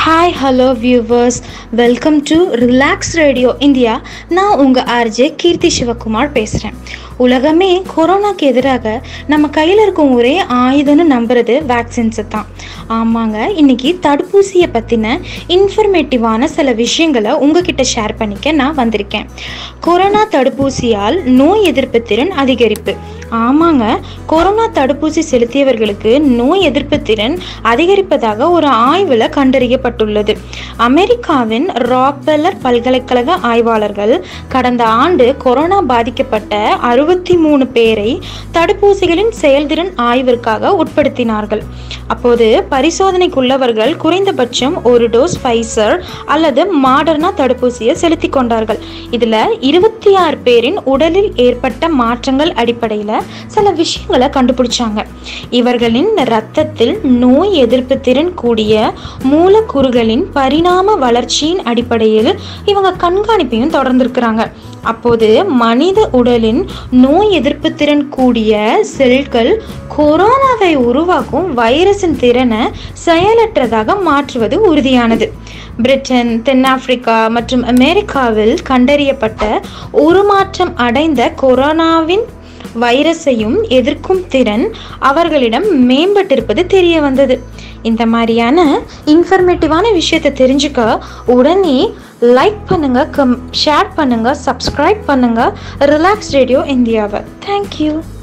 hi hello viewers welcome to Relax Radio India நான் உங்கள் RJ கீர்த்தி சிவகுமார் பேசுகிறேன் உலகமே கொரோனாக்கு எதிராக நம்ம கையில் இருக்கும் ஒரே ஆயுதம்னு நம்புறது வேக்சின்ஸை தான் ஆமாங்க இன்னைக்கு தடுப்பூசியை பற்றின இன்ஃபர்மேட்டிவான சில விஷயங்களை உங்ககிட்ட ஷேர் பண்ணிக்க நான் வந்திருக்கேன் கொரோனா தடுப்பூசியால் நோய் எதிர்ப்பு திறன் அதிகரிப்பு ஆமாங்க கொரோனா தடுப்பூசி செலுத்தியவர்களுக்கு நோய் எதிர்ப்பு திறன் அதிகரிப்பதாக ஒரு ஆய்வில் கண்டறியப்பட்டுள்ளது அமெரிக்காவின் ராக்பெல்லர் பல்கலைக்கழக ஆய்வாளர்கள் கடந்த ஆண்டு கொரோனா பாதிக்கப்பட்ட அறுபத்தி மூணு பேரை தடுப்பூசிகளின் செயல்திறன் ஆய்விற்காக உட்படுத்தினார்கள் அப்போது பரிசோதனைக்குள்ளவர்கள் குறைந்தபட்சம் ஒரு டோஸ் ஃபைசர் அல்லது மாடர்னா தடுப்பூசியை செலுத்தி கொண்டார்கள் இதில் இருபத்தி ஆறு பேரின் உடலில் ஏற்பட்ட மாற்றங்கள் அடிப்படையில் சில விஷயங்களை கண்டுபிடிச்சாங்க இவர்களின் இரத்தத்தில் நோய் எதிர்ப்பு திறன் கூடிய மூலக்கூறுகளின் பரிணாம வளர்ச்சியின் அடிப்படையில் இவங்க கண்காணிப்பையும் தொடர்ந்திருக்கிறாங்க அப்போது மனித உடலின் நோய் எதிர்ப்பு திறன் கூடிய செல்கள் கொரோனாவை உருவாக்கும் வைரஸின் திறனை செயலற்றதாக மாற்றுவது உறுதியானது பிரிட்டன் தென்னாப்பிரிக்கா மற்றும் அமெரிக்காவில் கண்டறியப்பட்ட உருமாற்றம் அடைந்த கொரோனாவின் வைரஸையும் எதிர்க்கும் திறன் அவர்களிடம் மேம்பட்டிருப்பது தெரிய வந்தது இந்த மாதிரியான இன்ஃபர்மேட்டிவான விஷயத்தை தெரிஞ்சுக்க உடனே லைக் பண்ணுங்க கம் ஷேர் பண்ணுங்க சப்ஸ்கிரைப் பண்ணுங்க ரிலாக்ஸ் ரேடியோ இந்தியாவை தேங்க்யூ